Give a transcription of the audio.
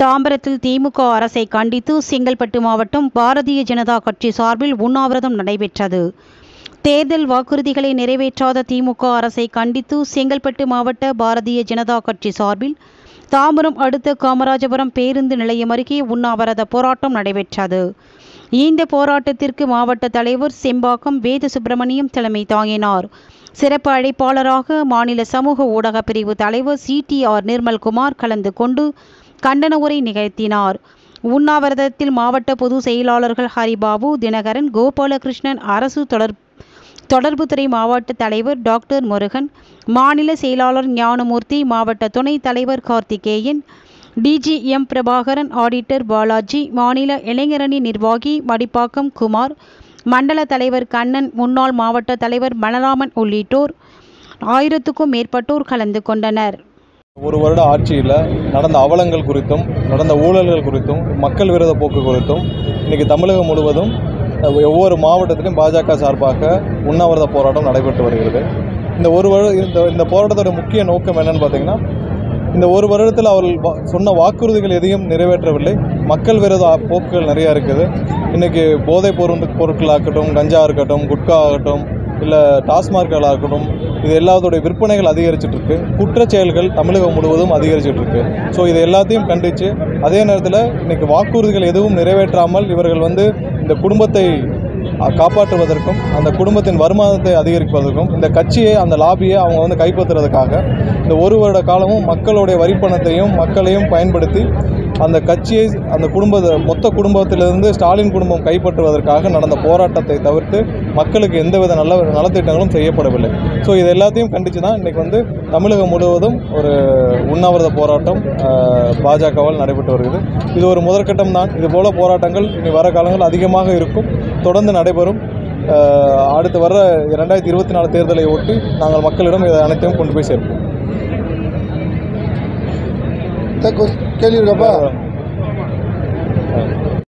தாம்பரத்தில் திமுக அரசை கண்டித்து செங்கல்பட்டு மாவட்டம் பாரதிய ஜனதா கட்சி சார்பில் உண்ணாவிரதம் நடைபெற்றது தேர்தல் வாக்குறுதிகளை நிறைவேற்றாத திமுக அரசை கண்டித்து செங்கல்பட்டு மாவட்ட பாரதிய ஜனதா கட்சி சார்பில் தாம்பரம் அடுத்த காமராஜபுரம் பேருந்து நிலையம் அருகே உண்ணாவிரத போராட்டம் நடைபெற்றது இந்த போராட்டத்திற்கு மாவட்ட தலைவர் செம்பாக்கம் வேத சுப்பிரமணியம் தலைமை தாங்கினார் சிறப்பு அழைப்பாளராக மாநில சமூக ஊடக பிரிவு தலைவர் சிடிஆர் நிர்மல்குமார் கலந்து கொண்டு கண்டன உரை நிகழ்த்தினார் உண்ணாவிரதத்தில் மாவட்ட பொதுச் செயலாளர்கள் ஹரிபாபு தினகரன் கோபாலகிருஷ்ணன் அரசு தொடர் தொடர்புத்துறை மாவட்ட தலைவர் டாக்டர் முருகன் மாநில செயலாளர் ஞானமூர்த்தி மாவட்ட துணைத் தலைவர் கார்த்திகேயன் டிஜிஎம் பிரபாகரன் ஆடிட்டர் பாலாஜி மாநில இளைஞரணி நிர்வாகி மடிப்பாக்கம் குமார் மண்டல தலைவர் கண்ணன் முன்னாள் மாவட்ட தலைவர் பலராமன் உள்ளிட்டோர் ஆயிரத்துக்கும் மேற்பட்டோர் கலந்து கொண்டனர் ஒரு வருட ஆட்சியில் நடந்த அவலங்கள் குறித்தும் நடந்த ஊழல்கள் குறித்தும் மக்கள் விரோத போக்கு குறித்தும் இன்றைக்கி தமிழகம் முழுவதும் அஹ், ஒவ்வொரு மாவட்டத்திலும் பாஜக சார்பாக உண்ணாவிரத போராட்டம் நடைபெற்று வருகிறது இந்த ஒரு வருட இந்த இந்த போராட்டத்தோட முக்கிய நோக்கம் என்னன்னு பார்த்தீங்கன்னா இந்த ஒரு வருடத்தில் அவர்கள் வா- சொன்ன வாக்குறுதிகள் எதையும் நிறைவேற்றவில்லை மக்கள் விரோத ஆ- போக்குகள் நிறையா இருக்குது இன்றைக்கி போதைப் பொருள் பொருட்களாகட்டும் கஞ்சா இருக்கட்டும் குட்கா ஆகட்டும் இல்லை டாஸ்மார்க்களாக இருக்கட்டும் இது எல்லாத்தோடைய விற்பனைகள் அதிகரிச்சிட்டு இருக்கு குற்றச் செயல்கள் தமிழகம் முழுவதும் அதிகரிச்சிட்டு இருக்கு ஸோ இது எல்லாத்தையும் கண்டித்து அதே நேரத்தில் இன்னைக்கு வாக்குறுதிகள் எதுவும் நிறைவேற்றாமல் இவர்கள் வந்து இந்த குடும்பத்தை அஹ், காப்பாற்றுவதற்கும் அந்த குடும்பத்தின் வருமானத்தை அதிகரிப்பதற்கும் இந்த கட்சியை அந்த லாபியை அவங்க வந்து கைப்பற்றுறதுக்காக இந்த ஒரு வருட காலமும் மக்களுடைய வரிப்பணத்தையும் மக்களையும் பயன்படுத்தி அந்த கட்சியை அந்த குடும்ப மொத்த குடும்பத்திலிருந்து ஸ்டாலின் குடும்பம் கைப்பற்றுவதற்காக நடந்த போராட்டத்தை தவிர்த்து மக்களுக்கு எந்தவித நல்ல நலத்திட்டங்களும் செய்யப்படவில்லை ஸோ இது எல்லாத்தையும் கண்டித்து தான் இன்றைக்கி வந்து தமிழகம் முழுவதும் ஒரு உண்ணாவிரத போராட்டம் அஹ், பாஜகவால் நடைபெற்று வருகிறது இது ஒரு முதற்கட்டம் தான் இது போல போராட்டங்கள் இனி வர காலங்கள் அதிகமாக இருக்கும் தொடர்ந்து நடைபெறும் அஹ், அடுத்து வர ரெண்டாயிரத்தி இருபத்தி நாலு தேர்தலை ஒட்டி நாங்கள் மக்களிடம் இதை அனைத்தையும் கொண்டு போய் சேர்ப்போம் கேள்வி இருக்கப்பா